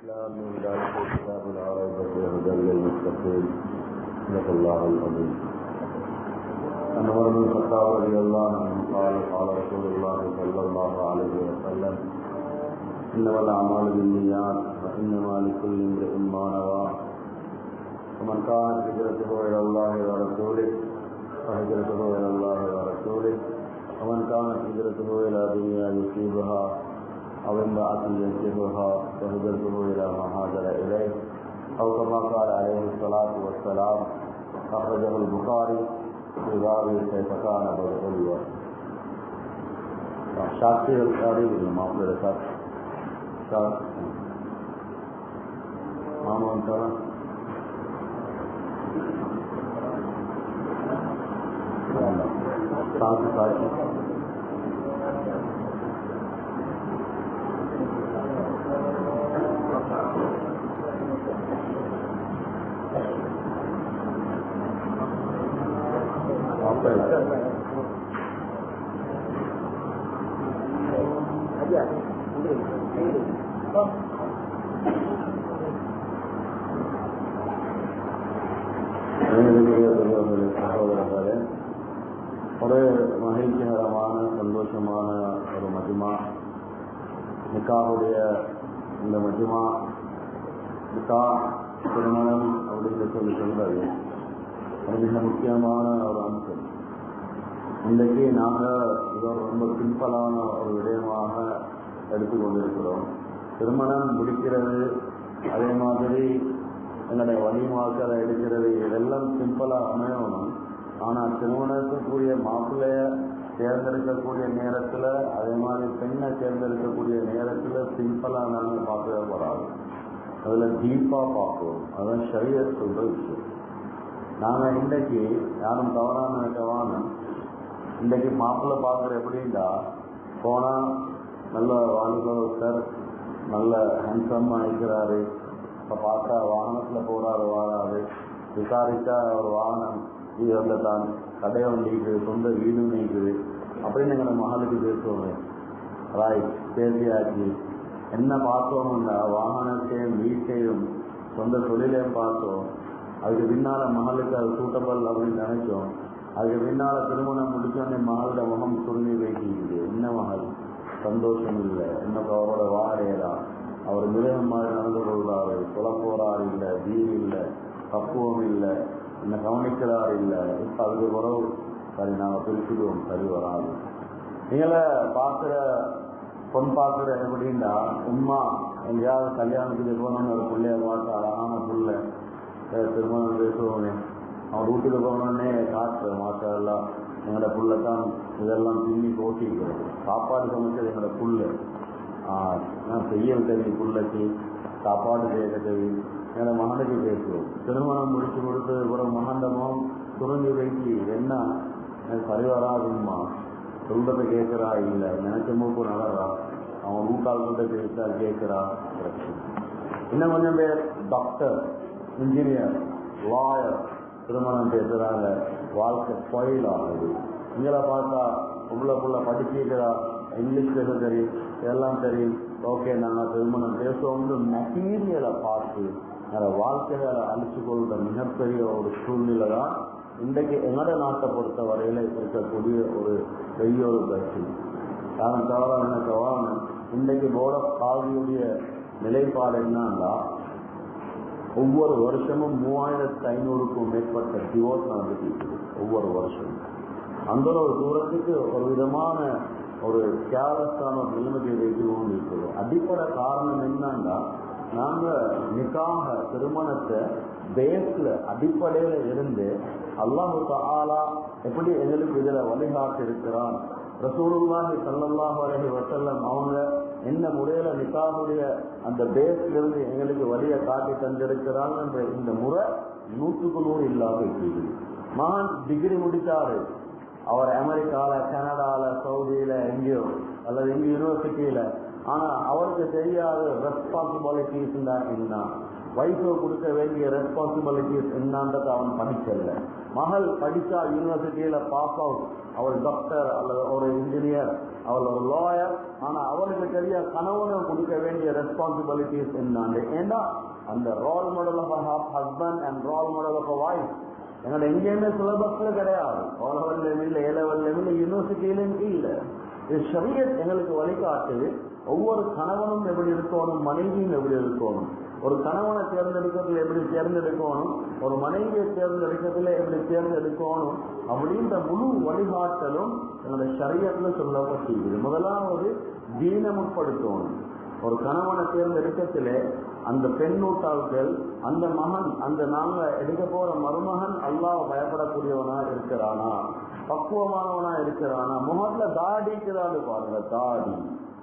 الإسلام من ذلك كتاب لا ريب فيه هدى للمتقين صدق الله العظيم عن عمر بن الخطاب رضي الله عنه قال قال رسول الله صلى الله عليه وسلم إنما الأعمال بالنيات وإنما لكل امرئ ما نوى ومن كانت هجرته إلى الله ورسوله فهجرته إلى الله ورسوله ومن كانت هجرته إلى دنيا يصيبها أو امرأة ينكحها فهجرته إلى ما هاجر إليه أو كما قال عليه الصلاة والسلام أخرجه البخاري في باب كيف كان بدء الوحي شاكر التاريخ المعقل شاكر மாமா வந்துட்டாரா சாக்கு சாக்கு சகோதரர்களே ஒரு மகிழ்ச்சிகரமான சந்தோஷமான ஒரு மஜிமா நிக்காவுடைய இந்த மஜிமா நிக்கா திருமணம் அப்படின்னு சொல்லி சொல்றது அது மிக முக்கியமான ஒரு அம்சம் இன்றைக்கு நாங்கள் இதை ரொம்ப சிம்பிளான ஒரு விடயமாக எடுத்துக்கொண்டிருக்கிறோம் திருமணம் முடிக்கிறது அதே மாதிரி எங்களுடைய வழிமாக்களை எடுக்கிறது இதெல்லாம் சிம்பிளாக அமையணும் ஆனால் திருமணத்துக்குரிய மாப்பிள்ளைய தேர்ந்தெடுக்கக்கூடிய நேரத்தில் அதே மாதிரி பெண்ணை தேர்ந்தெடுக்கக்கூடிய நேரத்தில் சிம்பிளாக நாங்கள் பார்க்கவே வராது அதில் டீப்பாக பார்க்குவோம் அதுதான் சரிய சொல்கிற விஷயம் நாங்கள் இன்றைக்கு யாரும் தவறான நினைக்கவான இன்றைக்கு மாப்பிள்ளை பார்க்குற எப்படின்னா போனால் நல்ல வாலிபர் நல்ல ஹேண்ட்ஸமாக இருக்கிறாரு இப்போ பார்த்தா வாகனத்தில் போகிறாரு வாராரு விசாரித்தா ஒரு வாகனம் இது தான் கடையும் நீக்குது சொந்த வீடும் நீக்குது அப்படின்னு எங்களை மகளுக்கு பேசுவோமே ராய் பேசியாச்சு என்ன பார்த்தோம்னா வாகனத்தையும் வீட்டையும் சொந்த தொழிலையும் பார்த்தோம் அதுக்கு பின்னால் மகளுக்கு அது சூட்டபிள் அப்படின்னு நினைச்சோம் அதுக்கு பின்னால் திருமணம் முடிச்சோடனே மகளோட முகம் சுருங்கி வைக்கிது என்ன மகள் சந்தோஷம் இல்லை என்ன அவரோட வாடையரா அவர் மிருகம் மாதிரி நடந்து கொள்றாரு சொல்ல போறாரு இல்லை வீடு இல்லை பக்குவம் இல்லை என்ன கவனிக்கிறார் இல்லை இப்போ அதுக்கு உறவு சரி நாங்கள் பிரிச்சுடுவோம் சரி வராது நீங்கள பார்க்குற பொன் பார்க்குற எப்படின்னா உமா எங்கேயாவது கல்யாணத்துக்கு போகணும்னு ஒரு பிள்ளைய பார்த்து அழகான புள்ள திருமணம் பேசுவோமே அவன் வீட்டுக்கு போகணுன்னே காற்று மாற்றெல்லாம் எங்களோட புள்ள தான் இதெல்லாம் பின்னி போட்டிக்கிறது சாப்பாடு சமைச்சது எங்களோட புல்லு நான் செய்யல் தெரியும் பிள்ளைக்கு சாப்பாடு செய்ய தெரியும் என்னோட மகனுக்கு பேசுவோம் திருமணம் முடிச்சு கொடுத்து ஒரு மகண்டமும் சுருங்கி வைக்கி என்ன எனக்கு சரி வராதுமா சொல்றத கேட்கிறா இல்லை நினைச்ச மூப்பு நடறா அவன் ஊட்டாள்கிட்ட பேசா கேட்கிறா பிரச்சனை இன்னும் கொஞ்சம் பேர் டாக்டர் இன்ஜினியர் லாயர் திருமணம் பேசுறாங்க வாழ்க்கை ஸ்பாயில் ஆகுது இங்களை பார்த்தா உள்ள புள்ள படிச்சிருக்கிறா இங்கிலீஷ் பேச தெரியும் எல்லாம் தெரியும் ஓகே நாங்கள் திருமணம் பேசுவோம்னு மெட்டீரியலை பார்த்து அதை வாழ்க்கைகளை அழிச்சு கொள்கிற மிகப்பெரிய ஒரு சூழ்நிலை தான் இன்றைக்கு எங்களோட நாட்டை பொறுத்த வரையில் இருக்கக்கூடிய ஒரு பெரிய ஒரு பிரச்சனை காரணம் தவிர என்ன கவனம் இன்றைக்கு போர்ட் ஆஃப் காவியுடைய நிலைப்பாடு என்னன்னா ஒவ்வொரு வருஷமும் மூவாயிரத்து ஐநூறுக்கும் மேற்பட்ட டிவோர்ஸ் நடந்துட்டு இருக்குது ஒவ்வொரு வருஷமும் அந்த ஒரு தூரத்துக்கு ஒரு விதமான ஒரு கேர்லெஸ்ஸான ஒரு நிலைமையை வைத்து கொண்டு இருக்குது அடிப்படை காரணம் என்னன்னா நாங்கள் நிக்காக திருமணத்தை பேஸ்ல அடிப்படையில இருந்து அல்லாஹு தாலா எப்படி எங்களுக்கு இதுல வழிகாட்டு இருக்கிறான் ரசூலுல்லாஹி சல்லல்லாஹு அலைஹி வஸல்லம் அவங்க என்ன முறையில நிக்காவுடைய அந்த பேஸ்ல இருந்து எங்களுக்கு வழியை காட்டி தந்திருக்கிறாங்க என்ற இந்த முறை நூற்றுக்கு நூறு இல்லாத இருக்குது மகான் டிகிரி முடிச்சாரு அவர் அமெரிக்கால கனடால சவுதியில எங்கேயோ அல்லது எங்க யூனிவர்சிட்டியில ஆனா அவருக்கு தெரியாத ரெஸ்பான்சிபிலிட்டிஸ் என்ன வைஃபு கொடுக்க வேண்டிய ரெஸ்பான்சிபிலிட்டிஸ் என்னன்றது அவன் படிக்கல மகள் படிச்சா யூனிவர்சிட்டியில பாஸ் அவுட் அவள் டாக்டர் அல்லது ஒரு இன்ஜினியர் அவள் ஒரு லாயர் ஆனா அவளுக்கு தெரிய கணவனை கொடுக்க வேண்டிய ரெஸ்பான்சிபிலிட்டிஸ் என்னன்னு ஏன்னா அந்த role model of husband and role model of wife எங்களோட எங்கேயுமே சிலபஸ்ல கிடையாது ஓ லெவல்லையும் இல்லை ஏ லெவல்லையும் இல்லை யூனிவர்சிட்டியிலும் இல்லை இது ஷரியத் எங்களுக்கு வழிகாட்டுது ஒவ்வொரு கணவனும் எப்படி இருக்கணும் மனைவியும் எப்படி இருக்கணும் ஒரு கணவனை தேர்ந்தெடுக்கிறதுல எப்படி தேர்ந்தெடுக்கணும் ஒரு மனைவியை தேர்ந்தெடுக்கிறதுல எப்படி தேர்ந்தெடுக்கணும் அப்படின்ற முழு வழிகாட்டலும் எங்களுடைய ஷரியத்துல சொல்லப்பட்டிருக்குது முதலாவது தீனமுட்படுத்தணும் ஒரு கணவனை தேர்ந்தெடுக்கத்திலே அந்த பெண்ணூட்டாள்கள் அந்த மகன் அந்த நாங்க எடுக்க போற மருமகன் அல்லாஹ் பயப்படக்கூடியவனா இருக்கிறானா பக்குவமானவனா இருக்கிறானா முகத்துல தாடிக்குதான்னு பாருங்க தாடி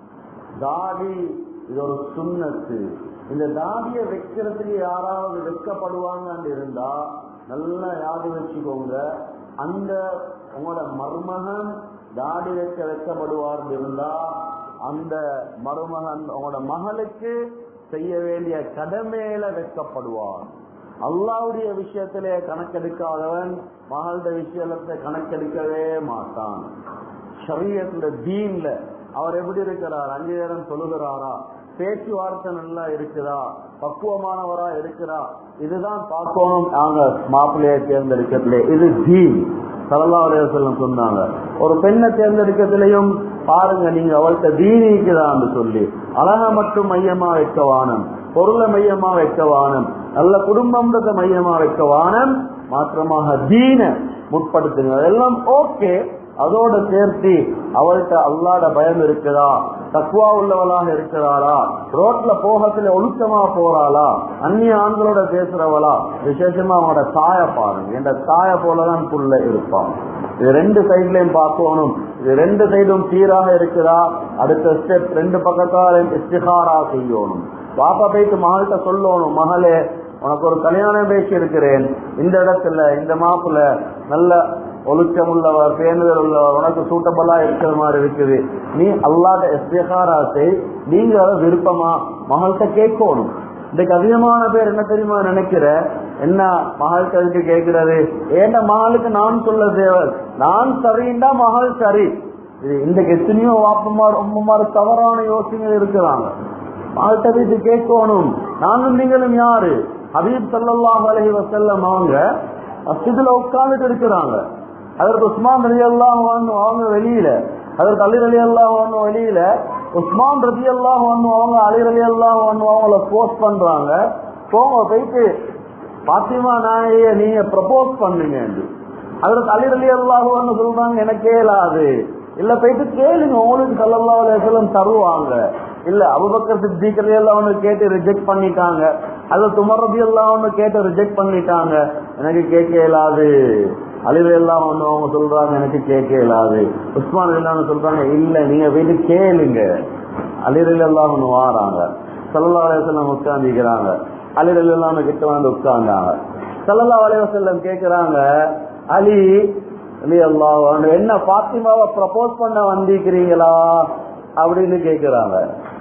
தாடி இது ஒரு சுண்ணத்து இந்த தாடியை வைக்கிறதுக்கு யாராவது வைக்கப்படுவாங்கன்னு இருந்தா நல்லா யாரு வச்சுக்கோங்க அந்த உங்களோட மருமகன் தாடி வைக்க வைக்கப்படுவார் இருந்தா அந்த மருமகன் உங்களோட மகளுக்கு செய்ய வேண்டிய கடமையில வைக்கப்படுவார் அல்லாவுடைய விஷயத்திலே கணக்கெடுக்காதவன் மகளுடைய விஷயத்தை கணக்கெடுக்கவே மாட்டான் ஷரியத்துல தீன்ல அவர் எப்படி இருக்கிறார் அஞ்சு நேரம் சொல்லுகிறாரா பேச்சுவார்த்தை நல்லா இருக்குதா பக்குவமானவரா இருக்கிறா இதுதான் பார்க்கணும் நாங்க மாப்பிள்ளைய தேர்ந்தெடுக்கிறதுல இது தீன் சல்லா அலையம் சொன்னாங்க ஒரு பெண்ணை தேர்ந்தெடுக்கிறதுலையும் பாருங்க நீங்க அவள்கிட்ட தீனிக்குதான்னு சொல்லி அழக மட்டும் மையமா வைக்க வானம் பொருளை மையமா வைக்க வானம் நல்ல குடும்பம்ன்றத மையமா வைக்க வானம் மாற்றமாக தீன முற்படுத்துங்க அதெல்லாம் ஓகே அதோட சேர்த்து அவள்கிட்ட அல்லாட பயம் இருக்குதா தக்குவா உள்ளவளாக இருக்கிறாளா ரோட்ல போகத்துல ஒழுக்கமா போறாளா அந்நிய ஆண்களோட பேசுறவளா விசேஷமா அவனோட தாய பாருங்க என்ற தாய போலதான் புள்ள இருப்பான் இது ரெண்டு சைட்லயும் பார்க்கணும் இது ரெண்டு சைடும் சீராக இருக்குதா அடுத்த ஸ்டெப் ரெண்டு பக்கத்தாலையும் இஸ்திகாரா செய்யணும் பாப்பா போயிட்டு மகள்கிட்ட சொல்லணும் மகளே உனக்கு ஒரு கல்யாணம் பேசி இருக்கிறேன் இந்த இடத்துல இந்த மாப்புல நல்ல ஒழுக்கம் உள்ளவர் பேணுதல் உள்ளவர் உனக்கு சூட்டபலா இருக்கிற மாதிரி இருக்குது நீ அல்லாத இஸ்திகாராத்தை நீங்க அதை விருப்பமா மகள்கிட்ட கேட்கணும் இன்னைக்கு அதிகமான பேர் என்ன தெரியுமா நினைக்கிற என்ன மகள் கருத்து கேட்கிறது ஏண்ட மகளுக்கு நான் சொல்ல தேவை நான் சரிண்டா மகள் சரி இது இன்றைக்கு எத்தனையோ வாப்பமார் உம்மமார் தவறான யோசனை இருக்கிறாங்க மகள்கிட்ட வீட்டு கேட்கணும் நானும் நீங்களும் யாரு ஹபீப் சல்லாஹ் அலஹி வசல்லம் அவங்க மஸ்ஜிதுல உட்கார்ந்துட்டு இருக்கிறாங்க அதற்கு உஸ்மான் ரதி அல்லாஹ் அவங்க வெளியில அதற்கு அலி அலி அல்லாஹ் வெளியில உஸ்மான் ரதி அல்லாஹ் அவங்க அலி அலி அல்லாஹ் அவங்கள போஸ்ட் பண்றாங்க போங்க போயிட்டு பாத்திமா நாய நீங்க ப்ரப்போஸ் பண்ணுங்க அதற்கு அலி அலி அல்லாஹ் சொல்றாங்க எனக்கே இல்லாது இல்ல போயிட்டு கேளுங்க உங்களுக்கு சல்லல்லா அலுவலம் தருவாங்க இல்ல அபுபக்கர் சித்திகர் எல்லாம் ஒண்ணு கேட்டு ரிஜெக்ட் பண்ணிட்டாங்க அது துமரதி எல்லாம் ஒண்ணு கேட்டு ரிஜெக்ட் பண்ணிட்டாங்க எனக்கு கேட்க இயலாது அழிவு எல்லாம் ஒண்ணு அவங்க சொல்றாங்க எனக்கு கேட்க இயலாது உஸ்மான் எல்லாம் சொல்றாங்க இல்ல நீங்க போயிட்டு கேளுங்க அலிரல் எல்லாம் ஒண்ணு வாராங்க சல்லா அலையம் உட்காந்துக்கிறாங்க அலிரல் எல்லாம் கிட்ட வந்து உட்கார்ந்தாங்க சல்லல்லா அலைவசல்லம் கேக்குறாங்க அலி அலி அல்லாஹ் என்ன பாத்திமாவை ப்ரப்போஸ் பண்ண வந்திருக்கிறீங்களா அப்படின்னு கேக்குறாங்க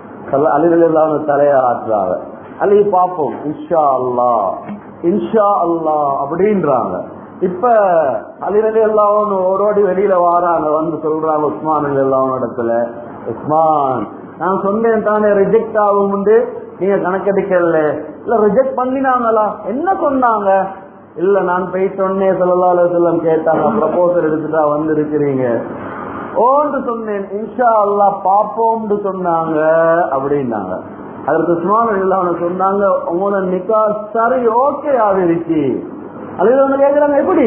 அலிரல் எல்லாம் தலைய ஆட்டுறாங்க அலி பாப்போம் இன்ஷா அல்லா இன்ஷா அல்லா அப்படின்றாங்க இப்ப அலிரலி எல்லாம் ஓடோடி வெளியில வாராங்க வந்து சொல்றாங்க உஸ்மான் எல்லாம் இடத்துல உஸ்மான் நான் சொன்னேன் தானே ரிஜெக்ட் ஆகும் நீங்க கணக்கெடுக்கல இல்ல ரிஜெக்ட் பண்ணினாங்களா என்ன சொன்னாங்க இல்ல நான் போய் சொன்னேன் சொல்லலாம் செல்லம் கேட்டாங்க ப்ரப்போசல் எடுத்துட்டா வந்து இருக்கிறீங்க ஓன்று சொன்னேன் இன்ஷா அல்லா பாப்போம்னு சொன்னாங்க அப்படின்னாங்க அதற்கு உஸ்மான் இல்லாம சொன்னாங்க உங்களோட நிக்கா சரி ஓகே ஆகிருச்சு அது ஒண்ணு கேக்குறாங்க எப்படி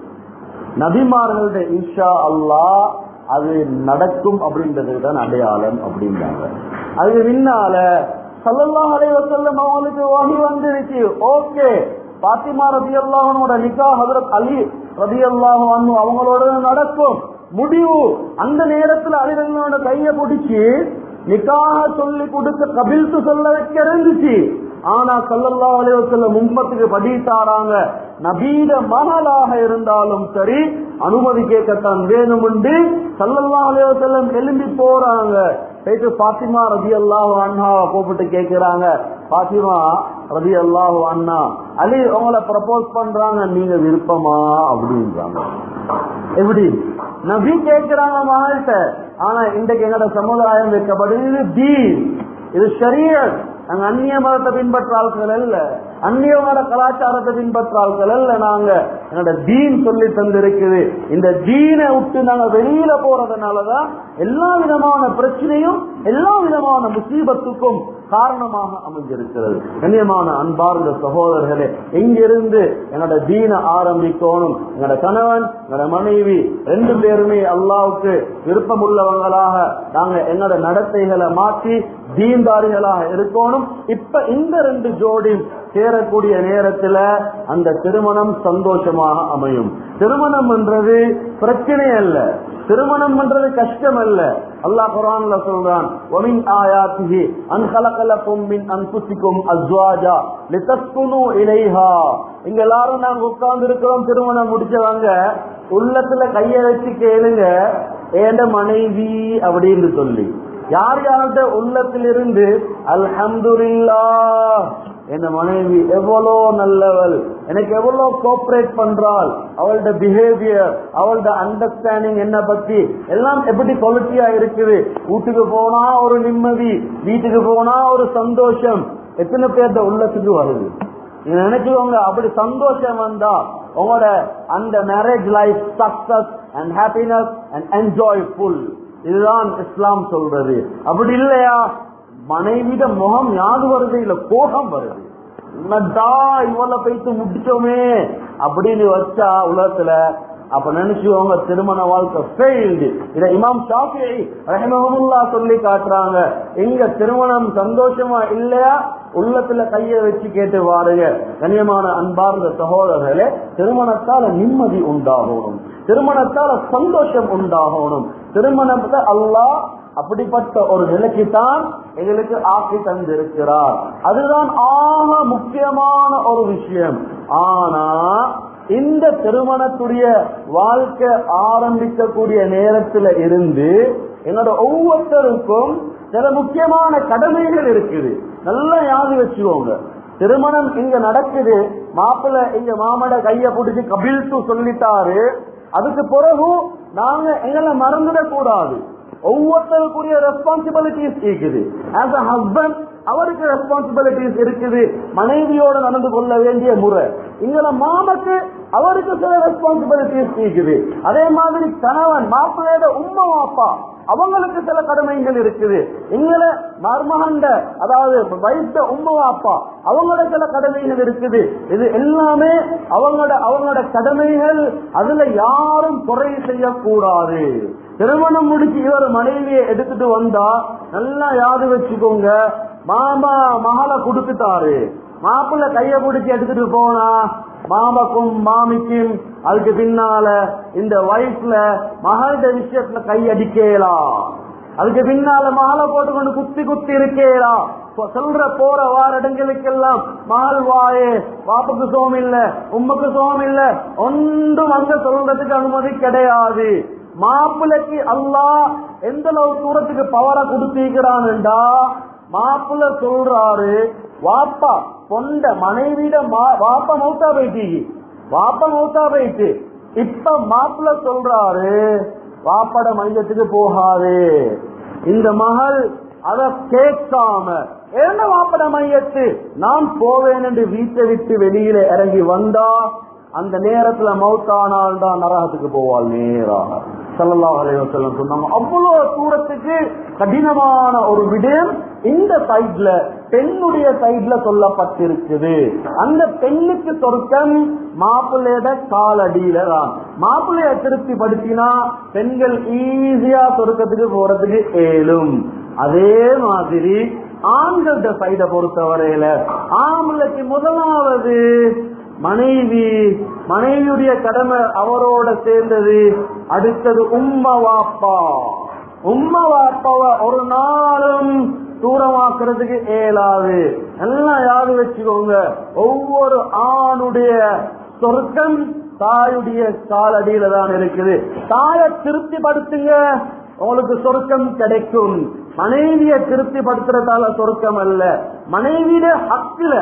நபிமார்களுடைய இன்ஷா அல்லா அது நடக்கும் அப்படின்றது தான் அடையாளம் அப்படின்றாங்க அது முன்னால சல்லல்லாஹ் அலைவசல்லம் அவங்களுக்கு வகி வந்துருச்சு ஓகே பாத்திமா ரபி அல்லாஹனோட நிக்கா ஹதரத் அலி ரபி அல்லாஹ் அவங்களோட நடக்கும் முடிவு அந்த நேரத்துல அலிரங்களோட கைய பிடிச்சு நிக்காக சொல்லி கொடுக்க கபில்த்து சொல்ல வைக்க இருந்துச்சு ஆனா சல்லல்லா அலைவசல்ல மும்பத்துக்கு படித்தாராங்க நபீத மகளாக இருந்தாலும் சரி அனுமதி கேட்கத்தான் வேணும் உண்டு சல்லல்லா அலைவசல்லம் எழும்பி போறாங்க போயிட்டு பாத்திமா ரதி அல்லாஹ் அண்ணாவை கூப்பிட்டு கேட்கிறாங்க பாத்திமா ரதி அல்லாஹு அண்ணா அலி உங்களை ப்ரப்போஸ் பண்றாங்க நீங்க விருப்பமா அப்படின்றாங்க எப்படி நபி கேட்கிறாங்க மகள்கிட்ட ஆனா இன்றைக்கு எங்களோட சமுதாயம் வைக்கப்படுது இது தீன் இது ஷரியத் நாங்க அந்நிய மதத்தை பின்பற்ற ஆட்கள் அல்ல அந்நிய மத கலாச்சாரத்தை பின்பற்ற ஆட்கள் அல்ல நாங்க என்னோட தீன் சொல்லி தந்திருக்குது இந்த தீனை விட்டு நாங்க வெளியில போறதுனாலதான் எல்லா விதமான பிரச்சனையும் எல்லா விதமான முசீபத்துக்கும் காரணமாக அமைஞ்சிருக்கிறது கண்ணியமான அன்பார்ந்த சகோதரர்களே எங்கிருந்து என்னோட தீன ஆரம்பிக்கணும் என்னோட கணவன் என்னோட மனைவி ரெண்டு பேருமே அல்லாவுக்கு விருப்பம் உள்ளவங்களாக நாங்க என்னோட நடத்தைகளை மாற்றி தீன்தாரிகளாக இருக்கணும் இப்ப இந்த ரெண்டு ஜோடி சேரக்கூடிய நேரத்துல அந்த திருமணம் சந்தோஷமாக அமையும் திருமணம் என்றது பிரச்சனை அல்ல திருமணம் என்றது கஷ்டம் அல்ல அல்லாஹ் குரான்ல சொல்றான் ஒமின் ஆயாத்திஹி அன் கலகலக்கும் மின் அன்புசிக்கும் அஸ்வாஜா லிதஸ்குனு இலைஹா இங்க எல்லாரும் நாங்க உட்கார்ந்து இருக்கிறோம் திருமணம் முடிச்சவங்க உள்ளத்துல கைய வச்சு கேளுங்க ஏண்ட மனைவி அப்படின்னு சொல்லி யார் யார்கிட்ட உள்ளத்திலிருந்து அல்ஹம்துலில்லா என் மனைவி எவ்வளோ நல்லவள் எனக்கு எவ்வளோ கோஆபரேட் பண்றாள் அவளோட பிஹேவியர் அவளோட அண்டர்ஸ்டாண்டிங் என்ன பத்தி எல்லாம் எப்படி குவாலிட்டியா இருக்குது வீட்டுக்கு போனா ஒரு நிம்மதி வீட்டுக்கு போனா ஒரு சந்தோஷம் எத்தனை பேர்த்த உள்ளத்துக்கு வருது நீங்க நினைச்சுக்கோங்க அப்படி சந்தோஷம் வந்தா உங்களோட அந்த marriage life success and happiness and enjoyful இதுதான் இஸ்லாம் சொல்றது அப்படி இல்லையா மனைவிட முகம் யாது வருது இல்ல கோபம் வருது என்னடா இவள போயிட்டு முடிச்சோமே அப்படின்னு வச்சா உலகத்துல அப்ப நினைச்சுவாங்க திருமண வாழ்க்கை ஃபெயில்டு இத இமாம் ஷாஃபி ரஹமஹமுல்லா சொல்லி காட்டுறாங்க எங்க திருமணம் சந்தோஷமா இல்லையா உள்ளத்துல கைய வச்சு கேட்டு வாருங்க கண்ணியமான அன்பார்ந்த சகோதரர்களே திருமணத்தால நிம்மதி உண்டாகணும் திருமணத்தால சந்தோஷம் உண்டாகணும் திருமணத்தை அல்லாஹ் அப்படிப்பட்ட ஒரு நிலைக்கு தான் எங்களுக்கு ஆக்கி தந்திருக்கிறார் அதுதான் ஆக முக்கியமான ஒரு விஷயம் ஆனா இந்த திருமணத்துடைய வாழ்க்கை ஆரம்பிக்கக்கூடிய நேரத்துல இருந்து என்னோட ஒவ்வொருத்தருக்கும் சில முக்கியமான கடமைகள் இருக்குது நல்லா யாது வச்சுக்கோங்க திருமணம் இங்க நடக்குது மாப்பிள்ள இங்க மாமட கைய பிடிச்சி கபில்ட்டு சொல்லிட்டாரு அதுக்கு பிறகு நாங்க எங்களை மறந்துடக் கூடாது ஒவ்வொருத்தருக்குரிய ரெஸ்பான்சிபிலிட்டிஸ் இருக்குது ஆஸ் அ ஹஸ்பண்ட் அவருக்கு ரெஸ்பான்சிபிலிட்டிஸ் இருக்குது மனைவியோட நடந்து கொள்ள வேண்டிய முறை இங்கள மாமக்கு அவருக்கு சில ரெஸ்பான்சிபிலிட்டிஸ் இருக்குது அதே மாதிரி கணவன் மாப்பிள்ளையோட உம்மா அப்பா அவங்களுக்கு சில கடமைகள் இருக்குது எங்களை மர்மகண்ட அதாவது வைத்த உம்மா அப்பா அவங்களோட சில கடமைகள் இருக்குது இது எல்லாமே அவங்களோட அவங்களோட கடமைகள் அதுல யாரும் குறை செய்யக்கூடாது திருமணம் முடிச்சு இவர் மனைவியை எடுத்துட்டு வந்தா நல்லா யாது வச்சுக்கோங்க மாமா மகளை கொடுத்துட்டாரு மாப்பிள்ள கைய பிடிச்சி எடுத்துட்டு போனா மாமக்கும் மாமிக்கும் அதுக்கு பின்னால இந்த வயசுல மகளோட விஷயத்துல கை அடிக்கலாம் அதுக்கு பின்னால மாலை போட்டுக்கொண்டு குத்தி குத்தி இருக்கேலாம் சொல்ற போற வார இடங்களுக்கெல்லாம் மகள் வாயே பாப்புக்கு சோம் இல்ல உம்முக்கு சோம் இல்ல ஒன்றும் அங்க சொல்றதுக்கு அனுமதி கிடையாது மாப்பிள்ளைக்கு அல்லாஹ் எந்த அளவு தூரத்துக்கு பவரை கொடுத்திருக்கிறான்டா மாப்பிள்ள சொல்றாரு வாப்பா பொண்ட மனைவிட வாப்பா மௌத்தா போயிட்டீங்க வாப்பா மௌத்தா போயிட்டு இப்ப மாப்பிள்ள சொல்றாரு வாப்பட மையத்துக்கு போகாது இந்த மகள் அத கேட்காம என்ன வாப்பட மையத்து நான் போவேன் என்று வீட்டை விட்டு வெளியில இறங்கி வந்தா அந்த நேரத்துல மௌத்தானால் தான் நரகத்துக்கு போவாள் நேராக சல்லல்லாஹு அலைஹி வஸல்லம் சொன்னாங்க அவ்வளவு தூரத்துக்கு கடினமான ஒரு விடயம் இந்த சைட்ல பெண்ணுடைய சைட்ல சொல்லப்பட்டிருக்குது அந்த பெண்ணுக்கு சொர்க்கம் மாப்பிள்ளையோட காலடியில தான் மாப்பிள்ளைய திருப்தி படுத்தினா பெண்கள் ஈஸியா சொர்க்கத்துக்கு போறதுக்கு ஏலும் அதே மாதிரி ஆண்கள்ட சைட பொறுத்தவரையில ஆம்பளைக்கு முதலாவது மனைவி மனைவியுடைய கடமை அவரோட சேர்ந்தது அடுத்தது உம்ம வாப்பா உம்ம வாப்பாவ ஒரு நாளும் தூரமாக்குறதுக்கு ஏலாது எல்லாம் யாரு வச்சுக்கோங்க ஒவ்வொரு ஆணுடைய சொர்க்கம் தாயுடைய காலடியில தான் இருக்குது தாயை திருப்திப்படுத்துங்க உங்களுக்கு சொர்க்கம் கிடைக்கும் மனைவிய திருப்திப்படுத்துறதால சொர்க்கம் அல்ல மனைவிய ஹக்குல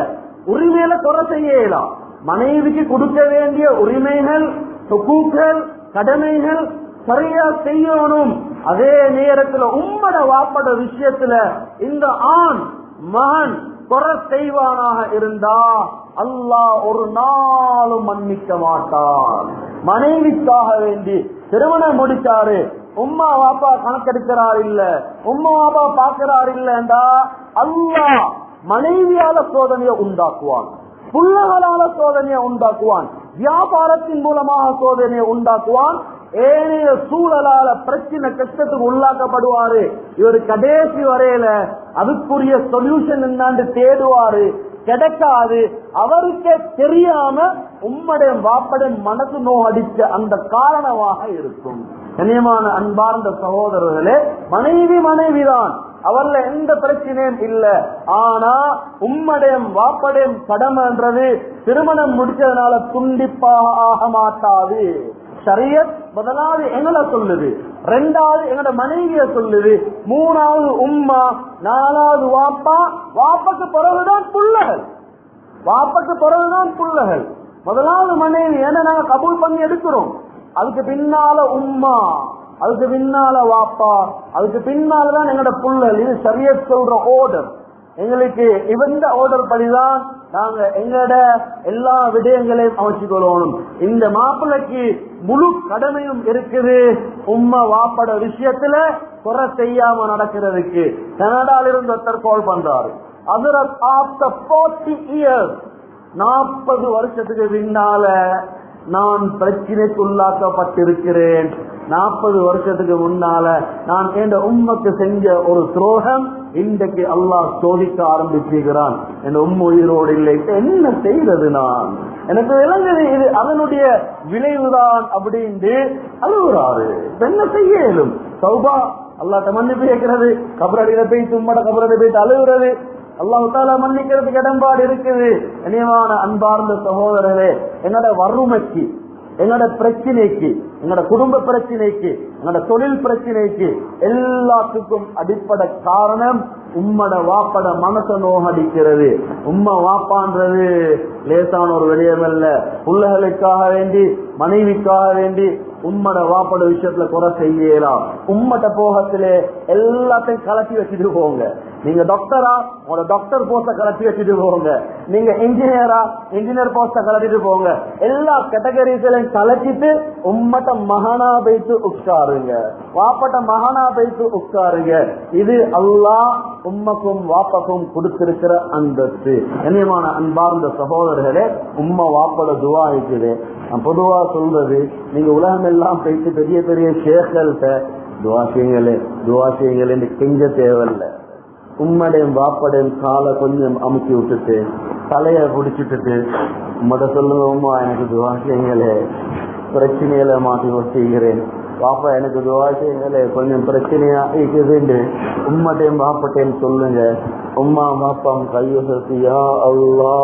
உரிமையில குறை செய்யலாம் மனைவிக்கு கொடுக்க வேண்டிய உரிமைகள் சொக்கூக்கள் கடமைகள் சரியா செய்யணும் அதே நேரத்துல உம்மட வாப்பட விஷயத்துல இந்த ஆண் மகன் குறை செய்வானாக இருந்தா அல்லாஹ் ஒரு நாளும் மன்னிக்க மாட்டான் மனைவிக்காக வேண்டி திருமணம் முடிச்சாரு உம்மா வாப்பா கணக்கெடுக்கிறார் இல்ல உம்மா வாப்பா பாக்குறார் இல்லண்டா அல்லாஹ் மனைவியால சோதனையை உண்டாக்குவான் புள்ளகளால சோதனையை உண்டாக்குவான் வியாபாரத்தின் மூலமாக சோதனையை உண்டாக்குவான் ஏனைய சூழலால பிரச்சனை கஷ்டத்துக்கு உள்ளாக்கப்படுவாரு இவர் கடைசி வரையில அதுக்குரிய சொல்யூஷன் என்னான்னு தேடுவாரு கிடைக்காது அவருக்கே தெரியாம உம்மடைய வாப்படைய மனசு நோகடிச்ச அந்த காரணமாக இருக்கும் கண்ணியமான அன்பார்ந்த சகோதரர்களே மனைவி மனைவிதான் அவர்ல எந்த பிரச்சனையும் இல்ல ஆனா உம்மடையம் வாப்படையம் கடமைன்றது திருமணம் முடிச்சதுனால துண்டிப்பாக ஆக மாட்டாது சரியத் முதலாவது எங்களை சொல்லுது ரெண்டாவது எங்களோட மனைவிய சொல்லுது மூணாவது உம்மா நாலாவது வாப்பா வாப்பாக்கு பிறகுதான் புள்ளகள் வாப்பாக்கு பிறகுதான் புள்ளகள் முதலாவது மனைவி ஏன்னா நாங்க கபூல் பண்ணி எடுக்கிறோம் அதுக்கு பின்னால உம்மா அதுக்கு பின்னால வாப்பா அதுக்கு பின்னாலதான் எங்களோட புள்ளல் இது சரிய சொல்ற ஓர்டர் எங்களுக்கு இவந்த ஓர்டர் படிதான் நாங்க எங்களோட எல்லா விடயங்களையும் அமைச்சு கொள்ளணும் இந்த மாப்பிள்ளைக்கு முழு கடமையும் இருக்குது உம்மா வாப்பட விஷயத்துல குறை செய்யாம நடக்கிறதுக்கு கனடால இருந்து ஒருத்தர் கால் பண்றாரு அதரத் ஆஃப்டர் போர்ட்டி இயர்ஸ் நாற்பது வருஷத்துக்கு பின்னால நான் பிரச்சனைக்கு உள்ளாக்கப்பட்டிருக்கிறேன் நாற்பது வருஷத்துக்கு முன்னால நான் என் உண்மைக்கு செஞ்ச ஒரு துரோகம் இன்றைக்கு அல்லாஹ் சோதிக்க ஆரம்பிச்சிருக்கிறான் என் உண்மை உயிரோடு இல்லை என்ன செய்வது நான் எனக்கு விளங்குது இது அதனுடைய விளைவுதான் அப்படின்ட்டு அழுகுறாரு இப்ப என்ன செய்ய இயலும் சௌபா அல்லாட்ட மன்னிப்பு கேட்கிறது கபரடியில போய் தும்மட கபரடி போயிட்டு அழுகுறது அல்லாஹு தாலா மன்னிக்கிறதுக்கு இடம்பாடு இருக்குது இனியமான அன்பார்ந்த சகோதரரே என்னோட வறுமைக்கு எங்களோட பிரச்சனைக்கு எங்களோட குடும்ப பிரச்சனைக்கு எங்களோட தொழில் பிரச்சனைக்கு எல்லாத்துக்கும் அடிப்படை காரணம் உம்மட வாப்பட மனச நோகடிக்கிறது உம்ம வாப்பான்றது லேசான ஒரு விடயமல்ல புள்ளகளுக்காக வேண்டி மனைவிக்காக வேண்டி உம்மட வாப்பட விஷயத்துல குறை செய்யலாம் உம்மட்ட போகத்திலே எல்லாத்தையும் கலட்டி வச்சுட்டு போங்க நீங்க டாக்டரா உங்களோட டாக்டர் போஸ்ட கலட்டி வச்சுட்டு போங்க நீங்க இன்ஜினியரா இன்ஜினியர் போஸ்ட கலட்டிட்டு போங்க எல்லா கேட்டகரிஸ்களையும் கலட்டிட்டு உம்மட்ட மகனா வைத்து உட்காருங்க வாப்பட்ட மகனா வைத்து உட்காருங்க இது அல்லாஹ் உம்மக்கும் வாப்பக்கும் கொடுத்திருக்கிற அந்தஸ்து கண்ணியமான அன்பார்ந்த சகோதரர்களே உம்மா வாப்பட துவா இருக்குது நான் பொதுவா சொல்றது நீங்க உலகம் எல்லாம் போயிட்டு பெரிய பெரிய ஷேர்கள்ட்ட துவா செய்யுங்களே துவா செய்யுங்களே கெஞ்ச தேவையில்லை உம்மடையும் வாப்படையும் காலை கொஞ்சம் அமுக்கி விட்டுட்டு தலைய பிடிச்சிட்டு உம்மட சொல்லுங்க உமா எனக்கு துவா செய்யுங்களே பிரச்சனையில மாற்றி செய்கிறேன் பாப்பா எனக்கு துவா செய்யுங்களே கொஞ்சம் பிரச்சனையா இருக்குதுன்னு உம்மட்டையும் பாப்பட்டையும் சொல்லுங்க உம்மா பாப்பாம் கையசத்து யா அல்லா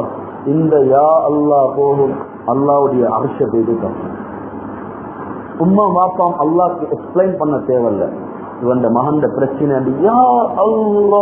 இந்த யா அல்லா போகும் அல்லாவுடைய அரச போயிட்டு உம்மா பாப்பாம் அல்லாக்கு எக்ஸ்பிளைன் பண்ண தேவையில்ல இவன் மகன் பிரச்சனை யா அல்லா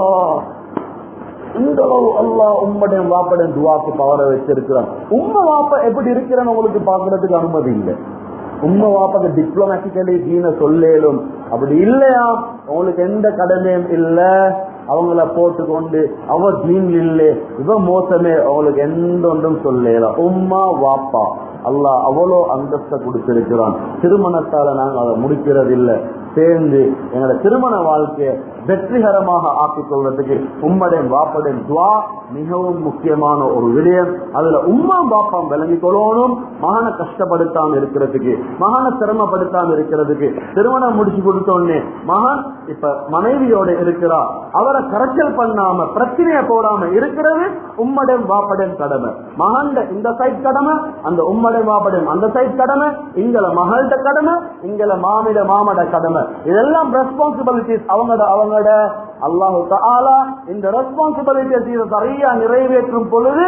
இந்த அளவு அல்லா உம்மடைய வாப்படைய துவாக்கு பவர வச்சிருக்கிறான் உம்ம வாப்பா எப்படி இருக்கிறான்னு உங்களுக்கு பாக்குறதுக்கு அனுமதி இல்லை உண்மை வாப்பது டிப்ளமேட்டிக்கலி தீன சொல்லேலும் அப்படி இல்லையா உங்களுக்கு எந்த கடமையும் இல்ல அவங்கள போட்டுக்கொண்டு அவ தீன் இல்லை இவ மோசமே அவங்களுக்கு எந்த ஒன்றும் சொல்லலாம் உம்மா வாப்பா அல்லாஹ் அவ்வளோ அந்தஸ்தை கொடுத்திருக்கிறான் திருமணத்தால நாங்க அதை முடிக்கிறது இல்லை சேர்ந்து எங்களோட திருமண வாழ்க்கையை வெற்றிகரமாக ஆக்கிக் கொள்வதற்கு உம்மடைய வாப்படைய துவா மிகவும் முக்கியமான ஒரு விடயம் அதுல உம்மா பாப்பாம் விளங்கி கொள்ளணும் மகனை கஷ்டப்படுத்தாம இருக்கிறதுக்கு மகனை சிரமப்படுத்தாம இருக்கிறதுக்கு திருமணம் முடிச்சு கொடுத்தோடனே மகன் இப்ப மனைவியோட இருக்கிறா அவரை கரைச்சல் பண்ணாம பிரச்சனைய போடாம இருக்கிறது உம்மடைய வாப்படைய கடமை மகன் இந்த சைட் கடமை அந்த உம்மடைய வாப்படைய அந்த சைட் கடமை இங்கல மகள்கிட்ட கடமை இங்கல மாமிட மாமட கடமை இதெல்லாம் ரெஸ்பான்சிபிலிட்டிஸ் அவங்களோட அவங்களோட அல்லாஹு தாலா இந்த ரெஸ்பான்சிபிலிட்டிஸ் இதை சரியா நிறைவேற்றும் பொழுது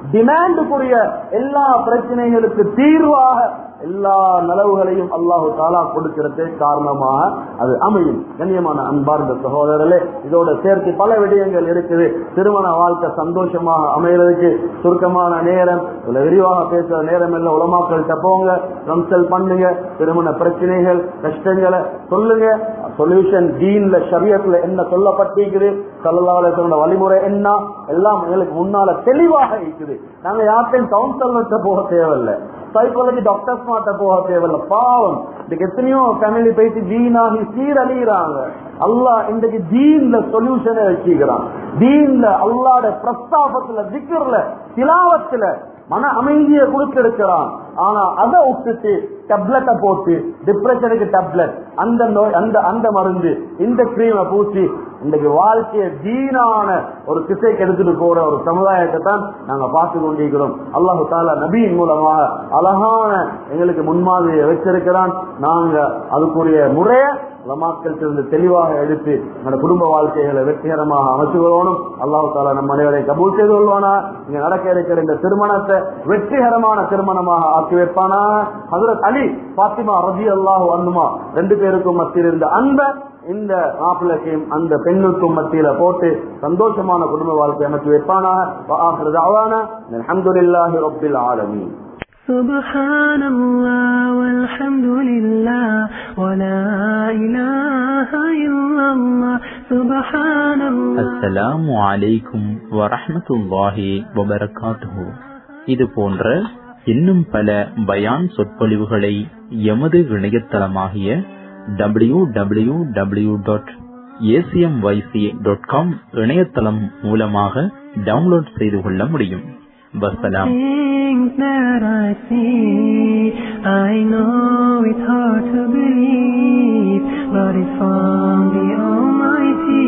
டிமாண்டுக்குரிய எல்லா பிரச்சனைகளுக்கு தீர்வாக எல்லா நலவுகளையும் அல்லாஹு தாலா கொடுக்கிறது காரணமாக அது அமையும் கண்ணியமான அன்பார்ந்த சகோதரர்களே இதோட சேர்த்து பல விடயங்கள் இருக்குது திருமண வாழ்க்கை சந்தோஷமாக அமைகிறதுக்கு சுருக்கமான நேரம் இவ்வளவு விரிவாக பேசுற நேரம் எல்லாம் உலமாக்கள்கிட்ட போங்க கன்சல்ட் பண்ணுங்க திருமண பிரச்சனைகள் கஷ்டங்களை சொல்லுங்க சொல்யூஷன் டீன்ல ஷரியத்துல என்ன சொல்லப்பட்டிருக்குது சல்லல்லாஹு வழிமுறை என்ன எல்லாம் எங்களுக்கு முன்னால தெளிவாக இருக்குது நாங்க யார்ட்டையும் கவுன்சிலர்கிட்ட போக தேவையில்லை சைக்காலஜி டாக்டர்ஸ் மாட்ட போக தேவையில்ல பாவம் இன்னைக்கு எத்தனையோ ஃபேமிலி போயிட்டு ஜீனாகி சீரழிகிறாங்க அல்லாஹ் இன்றைக்கு தீன்ல சொல்யூஷனை வச்சுக்கிறான் தீன்ல அல்லாட பிரஸ்தாபத்துல திக்கர்ல திலாவத்துல மன அமைதியை கொடுத்திருக்கிறான் ஆனா அதை விட்டுட்டு டேப்லெட்டை போட்டு டிப்ரெஷனுக்கு டேப்லெட் அந்த நோய் அந்த அந்த மருந்து இந்த கிரீமை பூசி இன்றைக்கு வாழ்க்கையை தீனான ஒரு திசைக்கு எடுத்துட்டு போற ஒரு சமுதாயத்தை தான் நாங்க பார்த்து கொண்டிருக்கிறோம் அல்லாஹு தாலா நபியின் மூலமாக அழகான எங்களுக்கு முன்மாதிரியை வச்சிருக்கிறான் நாங்க அதுக்குரிய முறைய லமாக்கள் இருந்து தெளிவாக எடுத்து நம்ம குடும்ப வாழ்க்கைகளை வெற்றிகரமாக அமைச்சு கொள்ளணும் அல்லாஹு தாலா நம்ம அனைவரை கபூல் செய்து கொள்வானா இங்க நடக்க இருக்கிற இந்த திருமணத்தை வெற்றிகரமான திருமணமாக ஆக்கி வைப்பானா ஹசரத் அலி பாத்திமா ரதி அல்லாஹு அன்னுமா ரெண்டு பேருக்கும் மத்தியில் இருந்த அன்பை இந்த மாப்பிள்ளைக்கும் அந்த பெண்ணுக்கும் மத்தியில போட்டு சந்தோஷமான குடும்ப வாழ்க்கை அமைச்சு வைப்பானாக அல்ஹம்துலில்லாஹி ரப்பில் ஆலமீன் سبحان الله والحمد لله ولا إله إلا الله سبحان الله அஸ்ஸலாமு அலைக்கும் வரஹ்மத்துல்லாஹி வபரகாத்துஹு இது போன்ற இன்னும் பல பயான் சொற்பொழிவுகளை எமது இணையதளமாகிய W W W dot ACMYC dot com இணையதளம் மூலமாக டவுன்லோட் செய்து கொள்ள முடியும் வசலாம் Things that I see, I know it's hard to believe, but it's from the Almighty.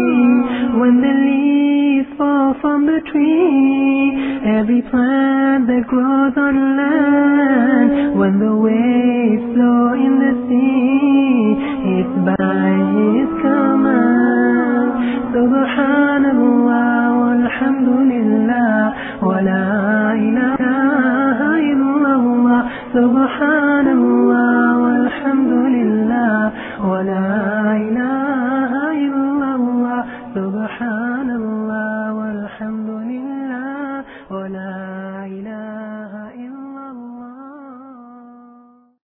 When the leaves fall from the tree, every plant that grows on land, when the waves flow in the sea, it's by His command. Subhanallah, walhamdulillah, wa la ilaha illallah. Subhanallah, walhamdulillah, wa la